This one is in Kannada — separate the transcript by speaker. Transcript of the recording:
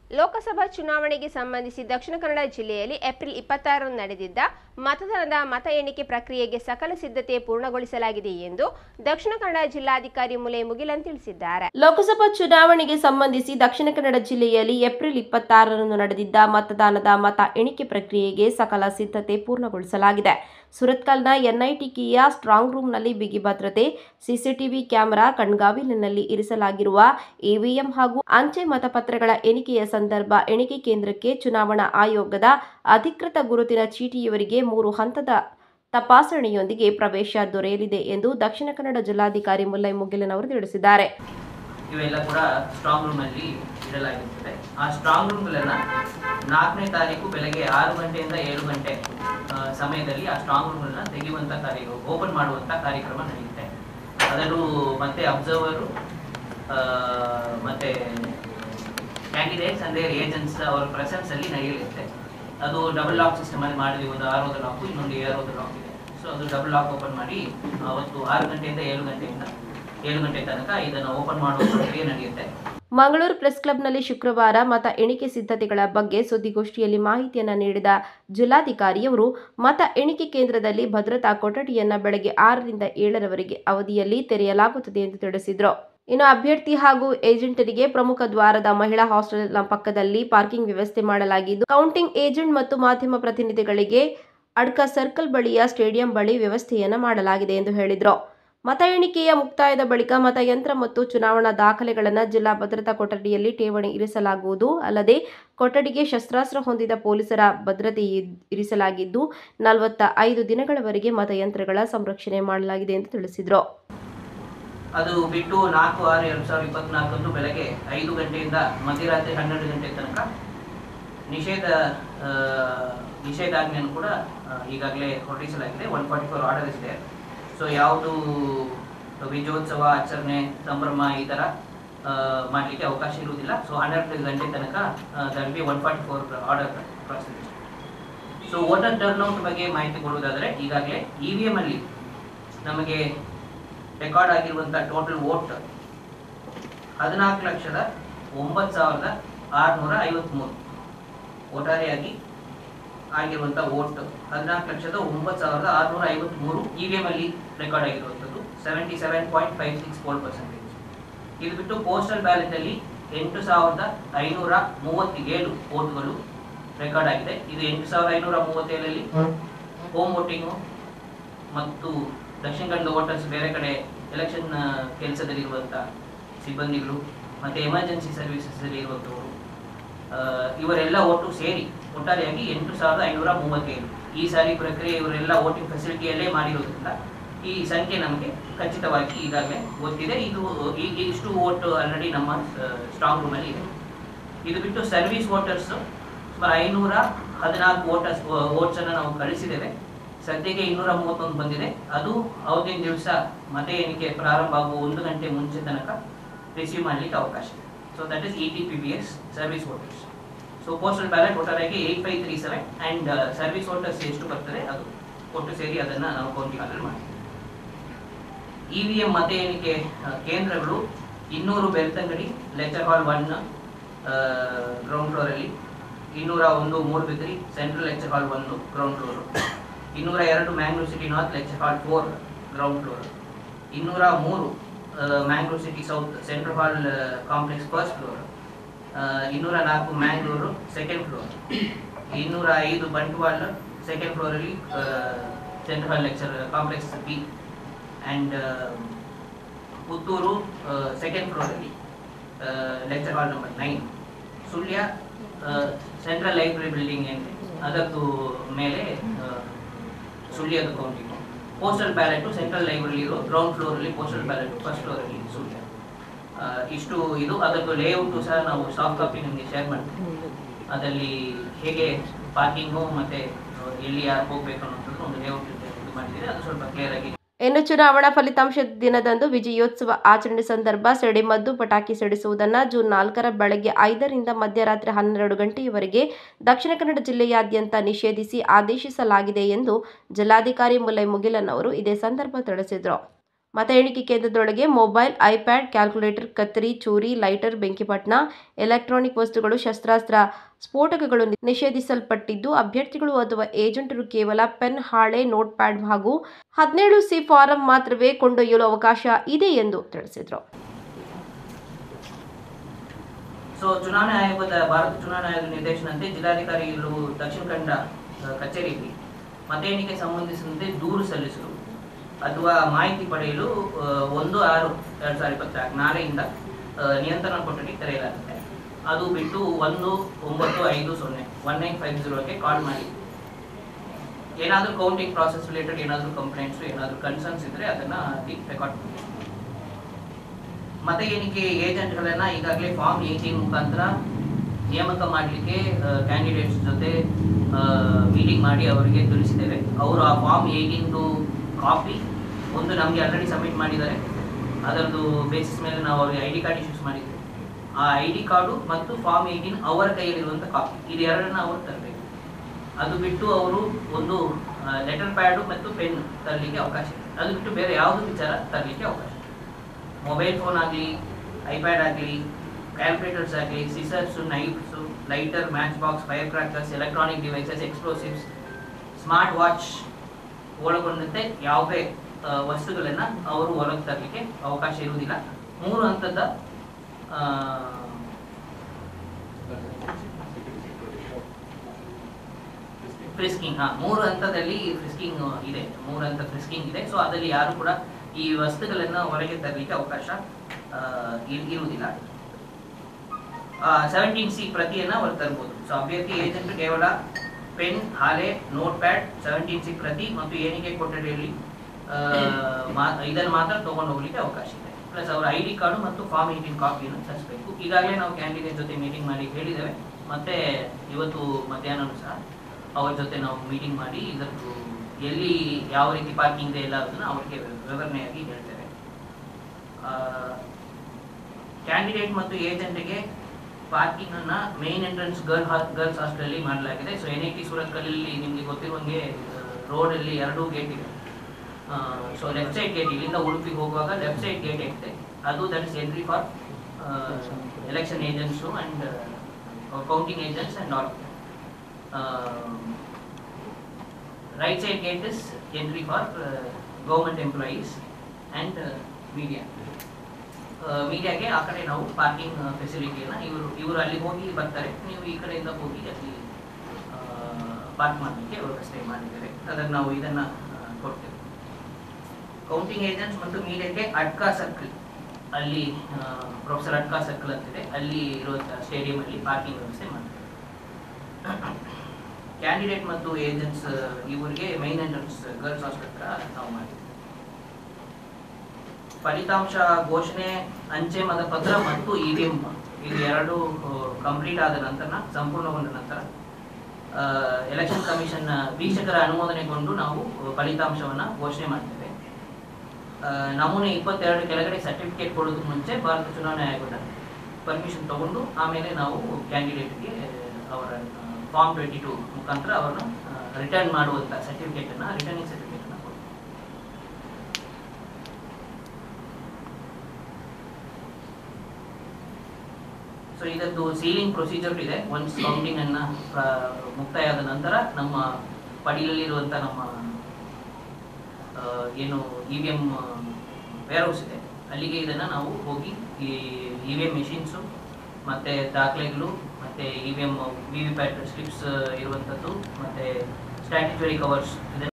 Speaker 1: ಲೋಕಸಭಾ ಚುನಾವಣೆಗೆ ಸಂಬಂಧಿಸಿ ದಕ್ಷಿಣ ಕನ್ನಡ ಜಿಲ್ಲೆಯಲ್ಲಿ ಏಪ್ರಿಲ್ ಇಪ್ಪತ್ತಾರರಂದು ನಡೆದಿದ್ದ ಮತದಾನದ ಮತ ಎಣಿಕೆ ಪ್ರಕ್ರಿಯೆಗೆ ಸಕಲ ಸಿದ್ಧತೆ ಪೂರ್ಣಗೊಳಿಸಲಾಗಿದೆ ಎಂದು ದಕ್ಷಿಣ ಕನ್ನಡ ಜಿಲ್ಲಾಧಿಕಾರಿ ಮುಲೈ ಮುಗಿಲನ್ ತಿಳಿಸಿದ್ದಾರೆ
Speaker 2: ಲೋಕಸಭಾ ಚುನಾವಣೆಗೆ ಸಂಬಂಧಿಸಿ ದಕ್ಷಿಣ ಕನ್ನಡ ಜಿಲ್ಲೆಯಲ್ಲಿ ಏಪ್ರಿಲ್ ಇಪ್ಪತ್ತಾರರಂದು ನಡೆದಿದ್ದ ಮತದಾನದ ಮತ ಎಣಿಕೆ ಪ್ರಕ್ರಿಯೆಗೆ ಸಕಲ ಸಿದ್ಧತೆ ಪೂರ್ಣಗೊಳಿಸಲಾಗಿದೆ ಸುರತ್ಕಲ್ನ ಎನ್ಐಟಿಕೆಯ ಸ್ಟ್ರಾಂಗ್ ರೂಮ್ನಲ್ಲಿ ಬಿಗಿ ಭದ್ರತೆ ಸಿಸಿಟಿವಿ ಕ್ಯಾಮೆರಾ ಕಣ್ಗಾವಲಿನಲ್ಲಿ ಇರಿಸಲಾಗಿರುವ ಇವಿಎಂ ಹಾಗೂ ಅಂಚೆ ಮತಪತ್ರಗಳ ಎಣಿಕೆಯ ಸಂದರ್ಭ ಎಣಿಕೆ ಕೇಂದ್ರಕ್ಕೆ ಚುನಾವಣಾ ಆಯೋಗದ ಅಧಿಕೃತ ಗುರುತಿನ ಚೀಟಿಯವರಿಗೆ ಮೂರು ಹಂತದ ತಪಾಸಣೆಯೊಂದಿಗೆ ಪ್ರವೇಶ ದೊರೆಯಲಿದೆ ಎಂದು ದಕ್ಷಿಣ ಕನ್ನಡ ಜಿಲ್ಲಾಧಿಕಾರಿ ಮುಲ್ಲೈ ಮುಗಿಲನ್ ಅವರು ತಿಳಿಸಿದ್ದಾರೆ
Speaker 3: ಇವೆಲ್ಲ ಕೂಡ ಸ್ಟ್ರಾಂಗ್ ರೂಮಲ್ಲಿ ಇಡಲಾಗಿರ್ತದೆ ಆ ಸ್ಟ್ರಾಂಗ್ ರೂಮ್ಗಳನ್ನ ನಾಲ್ಕನೇ ತಾರೀಕು ಬೆಳಗ್ಗೆ ಆರು ಗಂಟೆಯಿಂದ ಏಳು ಗಂಟೆ ಆ, ಸಮಯದಲ್ಲಿ ಆ ಸ್ಟ್ರಾಂಗ್ ರೂಮ್ಗಳನ್ನ ತೆಗೆಯುವಂಥ ಕಾರ್ಯ ಓಪನ್ ಮಾಡುವಂಥ ಕಾರ್ಯಕ್ರಮ ನಡೆಯುತ್ತೆ ಅದರಲ್ಲೂ ಮತ್ತೆ ಅಬ್ಸರ್ವರು ಮತ್ತೆ ಕ್ಯಾಂಡಿಡೇಟ್ಸ್ ಅಂದರೆ ಏಜೆಂಟ್ಸ್ ಅವರ ಪ್ರೆಸೆನ್ಸ್ ಅಲ್ಲಿ ನಡೆಯಲಿರುತ್ತೆ ಅದು ಡಬಲ್ ಲಾಕ್ ಸಿಸ್ಟಮ್ ಅಲ್ಲಿ ಮಾಡಿದ್ವಿ ಒಂದು ಆರೋದ ಲಾಕು ಇನ್ನೊಂದು ಏರೋದ ಲಾಕ್ ಇದೆ ಸೊ ಅದು ಡಬಲ್ ಲಾಕ್ ಓಪನ್ ಮಾಡಿ ಅವತ್ತು ಆರು ಗಂಟೆಯಿಂದ ಏಳು ಗಂಟೆಯಿಂದ ಏಳು ಗಂಟೆ ತನಕ ಇದನ್ನು ಓಪನ್ ಮಾಡುವ ಪ್ರಕ್ರಿಯೆ ನಡೆಯುತ್ತೆ
Speaker 2: ಮಂಗಳೂರು ಪ್ರೆಸ್ ಕ್ಲಬ್ನಲ್ಲಿ ಶುಕ್ರವಾರ ಮತ ಎಣಿಕೆ ಸಿದ್ಧತೆಗಳ ಬಗ್ಗೆ ಸುದ್ದಿಗೋಷ್ಠಿಯಲ್ಲಿ ಮಾಹಿತಿಯನ್ನ ನೀಡಿದ ಜಿಲ್ಲಾಧಿಕಾರಿಯವರು ಮತ ಎಣಿಕೆ ಕೇಂದ್ರದಲ್ಲಿ ಭದ್ರತಾ ಕೊಠಡಿಯನ್ನ ಬೆಳಗ್ಗೆ ಆರರಿಂದ ಏಳರವರೆಗೆ ಅವಧಿಯಲ್ಲಿ ತೆರೆಯಲಾಗುತ್ತದೆ ಎಂದು ತಿಳಿಸಿದರು ಇನ್ನು ಅಭ್ಯರ್ಥಿ ಹಾಗೂ ಏಜೆಂಟರಿಗೆ ಪ್ರಮುಖ ದ್ವಾರದ ಮಹಿಳಾ ಹಾಸ್ಟೆಲ್ನ ಪಕ್ಕದಲ್ಲಿ ಪಾರ್ಕಿಂಗ್ ವ್ಯವಸ್ಥೆ ಮಾಡಲಾಗಿದ್ದು ಕೌಂಟಿಂಗ್ ಏಜೆಂಟ್ ಮತ್ತು ಮಾಧ್ಯಮ ಪ್ರತಿನಿಧಿಗಳಿಗೆ ಅಡ್ಕ ಸರ್ಕಲ್ ಬಳಿಯ ಸ್ಟೇಡಿಯಂ ಬಳಿ ವ್ಯವಸ್ಥೆಯನ್ನ ಮಾಡಲಾಗಿದೆ ಎಂದು ಹೇಳಿದರು ಮತ ಎಣಿಕೆಯ ಮುಕ್ತಾಯದ ಬಳಿಕ ಮತಯಂತ್ರ ಮತ್ತು ಚುನಾವಣಾ ದಾಖಲೆಗಳನ್ನು ಜಿಲ್ಲಾ ಭದ್ರತಾ ಕೊಠಡಿಯಲ್ಲಿ ಠೇವಣಿ ಇರಿಸಲಾಗುವುದು ಅಲ್ಲದೆ ಕೊಠಡಿಗೆ ಶಸ್ತ್ರಾಸ್ತ್ರ ಹೊಂದಿದ ಪೊಲೀಸರ ಭದ್ರತೆ ಇ- ಇರಿಸಲಾಗಿದ್ದು ನಲವತ್ತ ಐದು ದಿನಗಳವರೆಗೆ ಮತಯಂತ್ರಗಳ ಸಂರಕ್ಷಣೆ ಮಾಡಲಾಗಿದೆ ಎಂದು ತಿಳಿಸಿದರು
Speaker 3: ಅದು ಬಿಟ್ಟು ನಾಲ್ಕು ಆರು ಎರಡು ಸಾವಿರದ ಇಪ್ಪತ್ನಾಲ್ಕಂದು ಬೆಳಗ್ಗೆ ಐದು ಗಂಟೆಯಿಂದ ಮಧ್ಯರಾತ್ರಿ ಹನ್ನೆರಡು ಗಂಟೆ ತನಕ ನಿಷೇಧ ಆ, ನಿಷೇಧಾಜ್ಞೆಯನ್ನು ಕೂಡ ಆ, ಈಗಾಗಲೇ ಹೊರಡಿಸಲಾಗಿದೆ ಒನ್ ಫಾರ್ಟಿ ಫೋರ್ ಆರ್ಡರ್ ಇದೆ ಸೊ ಯಾವುದು ವಿಜಯೋತ್ಸವ ಆಚರಣೆ ಸಂಭ್ರಮ ಈ ಥರ ಆ, ಮಾಡಲಿಕ್ಕೆ ಅವಕಾಶ ಇರುವುದಿಲ್ಲ ಸೊ ಹನ್ನೆರಡು ಗಂಟೆ ತನಕ there be one forty four order process so voter turnout ಬಗ್ಗೆ ಮಾಹಿತಿ ಕೊಡುವುದಾದರೆ ಈಗಾಗಲೇ ಇ ವಿ ಎಮ್ ಅಲ್ಲಿ ನಮಗೆ ರೆಕಾರ್ಡ್ ಆಗಿರುವಂಥ ಟೋಟಲ್ ವೋಟ್ ಹದಿನಾಲ್ಕು ಲಕ್ಷದ ಒಂಬತ್ತು ಸಾವಿರದ ಆರುನೂರ ಐವತ್ತ್ಮೂರು ಒಟ್ಟಾರೆಯಾಗಿ ಆಗಿರುವಂಥ ವೋಟ್ ಹದಿನಾಲ್ಕು ಲಕ್ಷದ ಒಂಬತ್ತು ಸಾವಿರದ ಆರುನೂರ ಐವತ್ತ್ಮೂರು ಇ ವಿ ಎಮ್ ಅಲ್ಲಿ ರೆಕಾರ್ಡ್ ಆಗಿರುವಂಥದ್ದು seventy seven point five six four percentage ಇದು ಬಿಟ್ಟು ಪೋಸ್ಟಲ್ ಬ್ಯಾಲೆಟಲ್ಲಿ ಎಂಟು ಸಾವಿರದ ಐನೂರ ಮೂವತ್ತೇಳು ವೋಟ್ಗಳು ರೆಕಾರ್ಡ್ ಆಗಿದೆ ಇದು ಎಂಟು ಸಾವಿರದ ಐನೂರ ಮೂವತ್ತೇಳರಲ್ಲಿ ಹೋಮ್ ವೋಟಿಂಗು ಮತ್ತು ದಕ್ಷಿಣ ಕನ್ನಡ ವೋಟರ್ಸ್ ಬೇರೆ ಕಡೆ ಎಲೆಕ್ಷನ್ ಕೆಲಸದಲ್ಲಿರುವಂಥ ಸಿಬ್ಬಂದಿಗಳು ಮತ್ತು ಎಮರ್ಜೆನ್ಸಿ ಸರ್ವಿಸಸ್ಸಲ್ಲಿ ಇರುವಂಥವರು ಆ, ಇವರೆಲ್ಲ ಒಟ್ಟು ಸೇರಿ ಒಟ್ಟಾರೆಯಾಗಿ ಎಂಟು ಸಾವಿರದ ಐನೂರ ಮೂವತ್ತೇಳು ಈ ಸಾರಿ ಪ್ರಕ್ರಿಯೆ ಇವರೆಲ್ಲ ವೋಟಿಂಗ್ ಫೆಸಿಲಿಟಿಯಲ್ಲೇ ಮಾಡಿರೋದ್ರಿಂದ ಈ ಸಂಖ್ಯೆ ನಮಗೆ ಖಚಿತವಾಗಿ ಈಗಾಗಲೇ ಗೊತ್ತಿದೆ ಇದು ಈ- ಇಷ್ಟು ವೋಟ್ ಆಲ್ರೆಡಿ ನಮ್ಮ ಸ್ಟ್ರಾಂಗ್ ರೂಮಲ್ಲಿ ಇದೆ ಇದು ಬಿಟ್ಟು ಸರ್ವಿಸ್ ವೋಟರ್ಸ್ ಸುಮಾರು ಐನೂರ ಹದಿನಾಲ್ಕು ವೋಟರ್ಸ್ ವೋಟ್ಸನ್ನು ನಾವು ಕಳಿಸಿದ್ದೇವೆ ಸದ್ಯಕ್ಕೆ ಇನ್ನೂರ ಮೂವತ್ತೊಂದು ಬಂದಿದೆ ಅದು ಅವತ್ತಿನ ದಿವಸ ಮತ ಎಣಿಕೆ ಪ್ರಾರಂಭ ಆಗುವ ಒಂದು ಗಂಟೆ ಮುಂಚೆ ತನಕ ರಿಸೀವ್ ಮಾಡಲಿಕ್ಕೆ ಅವಕಾಶ ಇದೆ so that is E T P B S service voters so postal ballot ಒಟ್ಟಾರೆಯಾಗಿ eight five three seven and service voters ಎಷ್ಟು ಬರ್ತದೆ ಅದು ಒಟ್ಟು ಸೇರಿ ಅದನ್ನು ನಾವು ಕೌಂಟಿಂಗ್ ಅಲ್ಲಿ ಮಾಡ್ತೀವಿ ಇ ವಿ ಎಂ ಮತ ಎಣಿಕೆ ಆ, ಕೇಂದ್ರಗಳು ಇನ್ನೂರು Belthangady lecture hall one ground ಫ್ಲೋರಲ್ಲಿ ಇನ್ನೂರ ಒಂದು ಮೂರು ಬಿದ್ರಿ ಸೆಂಟ್ರಲ್ ಲೆಕ್ಚರ್ ಹಾಲ್ ಒಂದು ಗ್ರೌಂಡ್ ಫ್ಲೋರು ಇನ್ನೂರ ಎರಡು Mangalore city north lecture hall four ground floor ಇನ್ನೂರ ಮೂರು Mangalore city south central hall complex first floor ಇನ್ನೂರ ನಾಲ್ಕು ಮ್ಯಾಂಗ್ಳೂರು ಸೆಕೆಂಡ್ ಫ್ಲೋರ್ ಇನ್ನೂರ ಐದು ಬಂಟ್ವಾಲ್ ಸೆಕೆಂಡ್ ಫ್ಲೋರಲ್ಲಿ central hall lecture complex B and Puttur second ಫ್ಲೋರಲ್ಲಿ lecture hall number nine Sullia central library building ಏನಿದೆ ಅದರದ್ದು ಮೇಲೆ ಆ, ಸುಳ್ಯದ counting postal ballot central library ಇರೋ ಗ್ರೌಂಡ್ ಫ್ಲೋರಲ್ಲಿ ಪೋಸ್ಟಲ್ ಬ್ಯಾಲೆಟು ಫಸ್ಟ್ ಫ್ಲೋರಲ್ಲಿ ಸುಳ್ಯ ಆ, ಇಷ್ಟು ಇದು ಅದರದ್ದು ಲೇಔಟು ಸಹ ನಾವು ಸಾಫ್ಟ್ ಕಾಪಿ ನಿಮಗೆ ಶೇರ್ ಮಾಡ್ತೀವಿ ಅದರಲ್ಲಿ ಹೇಗೆ ಪಾರ್ಕಿಂಗು ಮತ್ತು ಎಲ್ಲಿ ಯಾರು ಹೋಗ್ಬೇಕು ಅನ್ನೋಂಥದ್ದು ಒಂದು ಲೇಔಟ್ ಇದು ಮಾಡಿದ್ದೀರಿ ಅದು ಸ್ವಲ್ಪ ಕ್ಲಿಯರ್ ಆಗಿ
Speaker 2: ಇನ್ನು ಚುನಾವಣಾ ಫಲಿತಾಂಶದ ದಿನದಂದು ವಿಜಯೋತ್ಸವ ಆಚರಣೆ ಸಂದರ್ಭ ಸಿಡಿಮದ್ದು ಪಟಾಕಿ ಸಿಡಿಸುವುದನ್ನು ಜೂನ್ ನಾಲ್ಕರ ಬೆಳಗ್ಗೆ ಐದರಿಂದ ಮಧ್ಯರಾತ್ರಿ ಹನ್ನೆರಡು ಗಂಟೆಯವರೆಗೆ ದಕ್ಷಿಣ ಕನ್ನಡ ಜಿಲ್ಲೆಯಾದ್ಯಂತ ನಿಷೇಧಿಸಿ ಆದೇಶಿಸಲಾಗಿದೆ ಎಂದು ಜಿಲ್ಲಾಧಿಕಾರಿ ಮುಲೈ ಮುಗಿಲನ್ ಅವರು ಇದೇ ಸಂದರ್ಭ ತಿಳಿಸಿದರು ಮತ ಎಣಿಕೆ ಕೇಂದ್ರದೊಳಗೆ ಮೊಬೈಲ್ ಐಪ್ಯಾಡ್ ಕ್ಯಾಲ್ಕುಲೇಟರ್ ಕತ್ತರಿ ಚೂರಿ ಲೈಟರ್ ಬೆಂಕಿಪಟ್ಟಣ ಎಲೆಕ್ಟ್ರಾನಿಕ್ ವಸ್ತುಗಳು ಶಸ್ತ್ರಾಸ್ತ್ರ ಸ್ಫೋಟಕಗಳು ನಿಷೇಧಿಸಲ್ಪಟ್ಟಿದ್ದು ಅಭ್ಯರ್ಥಿಗಳು ಅಥವಾ ಏಜೆಂಟರು ಕೇವಲ ಪೆನ್ ಹಾಳೆ ನೋಟ್ಪ್ಯಾಡ್ ಹಾಗೂ ಹದಿನೇಳು ಸಿ ಫಾರಂ ಮಾತ್ರವೇ ಕೊಂಡೊಯ್ಯಲು ಅವಕಾಶ ಇದೆ ಎಂದು ತಿಳಿಸಿದರು
Speaker 3: ಸೊ ಚುನಾವಣಾ ಆಯೋಗದ ಭಾರತ ಚುನಾವಣಾ ಆಯೋಗದ ನಿರ್ದೇಶನಂತೆ ಜಿಲ್ಲಾಧಿಕಾರಿ ಇಲ್ಲೂ ದಕ್ಷಿಣ ಕನ್ನಡ ಆ, ಕಚೇರಿಯಲ್ಲಿ ಮತ ಎಣಿಕೆ ಸಂಬಂಧಿಸಿದಂತೆ ದೂರು ಸಲ್ಲಿಸಲು ಅಥವಾ ಮಾಹಿತಿ ಪಡೆಯಲು ಆ, ಒಂದು ಆರು ಎರಡ್ ಸಾವಿರದ ಇಪ್ಪತ್ನಾಲ್ಕು ನಾಳೆಯಿಂದ ಆ, ನಿಯಂತ್ರಣ ಕೊಠಡಿ ತೆರೆಯಲಾಗುತ್ತೆ ಅದು ಬಿಟ್ಟು ಒಂದು ಒಂಬತ್ತು ಐದು ಸೊನ್ನೆ ಒನ್ ನೈನ್ ಫೈವ್ ಜೀರೋಗೆ ಕಾಲ್ ಮಾಡಿ ಏನಾದರೂ ಕೌಂಟಿಂಗ್ ಪ್ರಾಸೆಸ್ ರಿಲೇಟೆಡ್ ಏನಾದರೂ ಕಂಪ್ಲೇಂಟ್ಸ್ ಏನಾದರೂ ಕನ್ಸರ್ನ್ಸ್ ಇದ್ರೆ ಅದನ್ನ ಅಲ್ಲಿ ರೆಕಾರ್ಡ್ ಮಾಡಿ ಮತ ಎಣಿಕೆ ಏಜೆಂಟ್ಗಳನ್ನ ಈಗಾಗಲೇ ಫಾರ್ಮ್ ಏಯ್ಟೀನ್ ಮುಖಾಂತರ ನೇಮಕ ಮಾಡಲಿಕ್ಕೆ ಕ್ಯಾಂಡಿಡೇಟ್ಸ್ ಜೊತೆ ಮೀಟಿಂಗ್ ಮಾಡಿ ಅವರಿಗೆ ತಿಳಿಸಿದ್ದೇವೆ ಅವರು ಆ ಫಾರ್ಮ್ ಏಯ್ಟೀನ್ದು ಕಾಪಿ ಒಂದು ನಮಗೆ ಆಲ್ರೆಡಿ ಸಬ್ಮಿಟ್ ಮಾಡಿದ್ದಾರೆ ಅದರದ್ದು ಬೇಸಿಸ್ ಮೇಲೆ ನಾವು ಅವರಿಗೆ ಐ ಡಿ ಕಾರ್ಡ್ ಇಶ್ಯೂಸ್ ಮಾಡಿದ್ದೇವೆ ಆ ಐ ಡಿ ಕಾರ್ಡು ಮತ್ತು ಫಾರ್ಮ್ ಏಯ್ಟೀನ್ ಅವರ ಕೈಯಲ್ಲಿರುವಂಥ ಕಾಪಿ ಇದು ಎರಡನ್ನ ಅವರು ತರಬೇಕು ಅದು ಬಿಟ್ಟು ಅವರು ಒಂದು ಲೆಟರ್ ಪ್ಯಾಡು ಮತ್ತು ಪೆನ್ ತರಲಿಕ್ಕೆ ಅವಕಾಶ ಇದೆ ಅದು ಬಿಟ್ಟು ಬೇರೆ ಯಾವುದು ವಿಚಾರ ತರಲಿಕ್ಕೆ ಅವಕಾಶ ಇದೆ ಮೊಬೈಲ್ ಫೋನ್ ಆಗಲಿ ಐಪ್ಯಾಡ್ ಆಗಲಿ ಕ್ಯಾಲ್ಕುಲೇಟರ್ಸ್ ಆಗಲಿ scissors knifes lighter match box fire crackers electronic devices explosives smart watch ಒಳಗೊಂಡಂತೆ ಯಾವುದೇ ಆ, ವಸ್ತುಗಳನ್ನ ಅವರು ಹೊರಗೆ ತರಲಿಕ್ಕೆ ಅವಕಾಶ ಇರುವುದಿಲ್ಲ ಮೂರು ಹಂತದ ಆ, ಫ್ರಿಸ್ಕಿಂಗ್ ಹಾ ಮೂರು ಹಂತದಲ್ಲಿ ಫ್ರಿಸ್ಕಿಂಗ್ ಇದೆ ಮೂರು ಹಂತ ಫ್ರಿಸ್ಕಿಂಗ್ ಇದೆ ಸೊ ಅದರಲ್ಲಿ ಯಾರು ಕೂಡ ಈ ವಸ್ತುಗಳನ್ನ ಹೊರಗೆ ತರಲಿಕ್ಕೆ ಅವಕಾಶ ಆ, ಇರ್- ಇರುವುದಿಲ್ಲ ಸೆವೆಂಟೀನ್ ಸಿ ಪ್ರತಿಯನ್ನ ಹೊರ ತರಬಹುದು ಸೊ ಅಭ್ಯರ್ಥಿ ಏಜೆಂಟ್ ಕೇವಲ ಪೆನ್ ಹಾಲೆ ನೋಟ್ ಪ್ಯಾಡ್ ಸೆವೆಂಟೀನ್ ಸಿ ಪ್ರತಿ ಮತ್ತು ಎಣಿಕೆ ಕೊಠಡಿಯಲ್ಲಿ ಆ, ಮಾ- ಇದನ್ನು ಮಾತ್ರ ತಗೊಂಡು ಹೋಗ್ಲಿಕ್ಕೆ ಅವಕಾಶ ಇದೆ ಪ್ಲಸ್ ಅವರ ಐ ಡಿ ಕಾರ್ಡು ಮತ್ತು ಫಾರ್ಮ್ ಏಯ್ಟೀನ್ ಕಾಪಿಯನ್ನು ತರಿಸಬೇಕು ಈಗಾಗಲೇ ನಾವು ಕ್ಯಾಂಡಿಡೇಟ್ ಜೊತೆ ಮೀಟಿಂಗ್ ಮಾಡಿ ಹೇಳಿದ್ದೇವೆ ಮತ್ತೆ ಇವತ್ತು ಮಧ್ಯಾಹ್ನ ಸಹ ಅವ್ರ ಜೊತೆ ನಾವು ಮೀಟಿಂಗ್ ಮಾಡಿ ಇದರದ್ದು ಎಲ್ಲಿ ಯಾವ ರೀತಿ ಪಾರ್ಕಿಂಗ್ ಇದೆ ಎಲ್ಲ ಅದನ್ನ ಅವರಿಗೆ ವಿವರಣೆಯಾಗಿ ಹೇಳ್ತೇವೆ ಕ್ಯಾಂಡಿಡೇಟ್ ಮತ್ತು ಏಜೆಂಟ್ಗೆ ಪಾರ್ಕಿಂಗ್ ಅನ್ನ main entrance girl girls hostel ಮಾಡಲಾಗಿದೆ ಸೊ ಎನ್ ಐ ಟಿ ಸೂರತ್ಕಲ್ಲಿ ನಿಮಗೆ ಗೊತ್ತಿರುವಂಗೆ ರೋಡ್ ಅಲ್ಲಿ ಎರಡು ಗೇಟ್ ಇದೆ ಸೊ ಲೆಫ್ಟ್ ಸೈಡ್ ಗೇಟ್ ಇಲ್ಲಿಂದ ಉಡುಪಿಗೆ ಹೋಗುವಾಗ ಲೆಫ್ಟ್ ಸೈಡ್ ಗೇಟ್ ಇದೆ ಅದು that is entry for election agents and counting agents and all right side gate is entry for uh, government employees and uh, media. ಮೀಡಿಯಾಗೆ ಆ ಕಡೆ ನಾವು ಪಾರ್ಕಿಂಗ್ ಫೆಸಿಲಿಟಿಯನ್ನ ಇವರು ಇವರು ಅಲ್ಲಿ ಹೋಗಿ ಬರ್ತಾರೆ ನೀವು ಈ ಕಡೆಯಿಂದ ಹೋಗಿ ಅಲ್ಲಿ ಪಾರ್ಕ್ ಮಾಡಲಿಕ್ಕೆ ವ್ಯವಸ್ಥೆ ಮಾಡಿದ್ದಾರೆ ಅದನ್ನು ನಾವು ಇದನ್ನ ಆ, ಕೊಡ್ತೇವೆ ಕೌಂಟಿಂಗ್ ಏಜೆಂಟ್ಸ್ ಮತ್ತು ಮೀಡಿಯಾಕ್ಕೆ ಅಡ್ಕಾ ಸರ್ಕಲ್ ಅಲ್ಲಿ ಪ್ರೊಫೆಸರ್ ಅಡ್ಕಾ ಸರ್ಕಲ್ ಅಂತಿದೆ ಅಲ್ಲಿ ಇರುವಂತಹ ಸ್ಟೇಡಿಯಂ ಅಲ್ಲಿ ಪಾರ್ಕಿಂಗ್ ವ್ಯವಸ್ಥೆ ಮಾಡ್ತೇವೆ ಕ್ಯಾಂಡಿಡೇಟ್ ಮತ್ತು ಏಜೆಂಟ್ಸ್ ಇವರಿಗೆ ಮೈನ್ ಎಂಟ್ರೆನ್ಸ್ ಗರ್ಲ್ಸ್ ಹಾಸ್ಟೆಲ್ ಹತ್ರ ನಾವು ಮಾಡಿದ್ವಿ ಫಲಿತಾಂಶ ಘೋಷಣೆ ಅಂಚೆ ಮತಪತ್ರ ಮತ್ತು ಇ ವಿ ಎಂ ಇದು ಎರಡು ಕಂಪ್ಲೀಟ್ ಆದ ನಂತರ ಸಂಪೂರ್ಣಗೊಂಡ ನಂತರ ಎಲೆಕ್ಷನ್ ಕಮಿಷನ್ ವೀಕ್ಷಕರ ಅನುಮೋದನೆಗೊಂಡು ನಾವು ಫಲಿತಾಂಶವನ್ನ ಘೋಷಣೆ ಮಾಡ್ತೇವೆ ಆ, ನಮೂನೆ ಇಪ್ಪತ್ತೆರಡು ಕೆಳಗಡೆ ಸರ್ಟಿಫಿಕೇಟ್ ಕೊಡೋದಕ್ಕೆ ಮುಂಚೆ ಭಾರತ ಚುನಾವಣಾ ಆಯೋಗದ ಪರ್ಮಿಷನ್ ತಗೊಂಡು ಆಮೇಲೆ ನಾವು ಕ್ಯಾಂಡಿಡೇಟ್ಗೆ ಅವರ ಫಾರ್ಮ್ ಟ್ವೆಂಟಿ ಟು ಮುಖಾಂತರ ಅವರನ್ನು ರಿಟರ್ನ್ ಮಾಡುವಂಥ ಸರ್ಟಿಫಿಕೇಟನ್ನು ರಿಟರ್ನಿಂಗ್ ಸರ್ಟಿಫಿಕೇಟನ್ನು ಕೊಡ್ತೀವಿ ಸೊ ಇದದ್ದು ಸೀಲಿಂಗ್ ಪ್ರೊಸೀಜರ್ ಇದೆ ಒನ್ಸ್ ಕೌಂಟಿಂಗ್ ಅನ್ನ ಪ್ರ- ಮುಕ್ತಾಯ ಆದ ನಂತರ ನಮ್ಮ ಪಡಿಯಲ್ಲಿರುವಂಥ ನಮ್ಮ ಆ, ಏನು ಇ ವಿ ಎಮ್ ವೇರ್ಹೌಸ್ ಇದೆ ಅಲ್ಲಿಗೆ ಇದನ್ನು ನಾವು ಹೋಗಿ ಈ ಇ ವಿ ಎಮ್ ಮೆಷಿನ್ಸು ಮತ್ತು ದಾಖಲೆಗಳು ಮತ್ತು E V M V V PAT slips ಇರುವಂಥದ್ದು ಮತ್ತು ಸ್ಟ್ಯಾಟ್ಯುಟರಿ ಕವರ್ಸ್ ಇದನ್ನು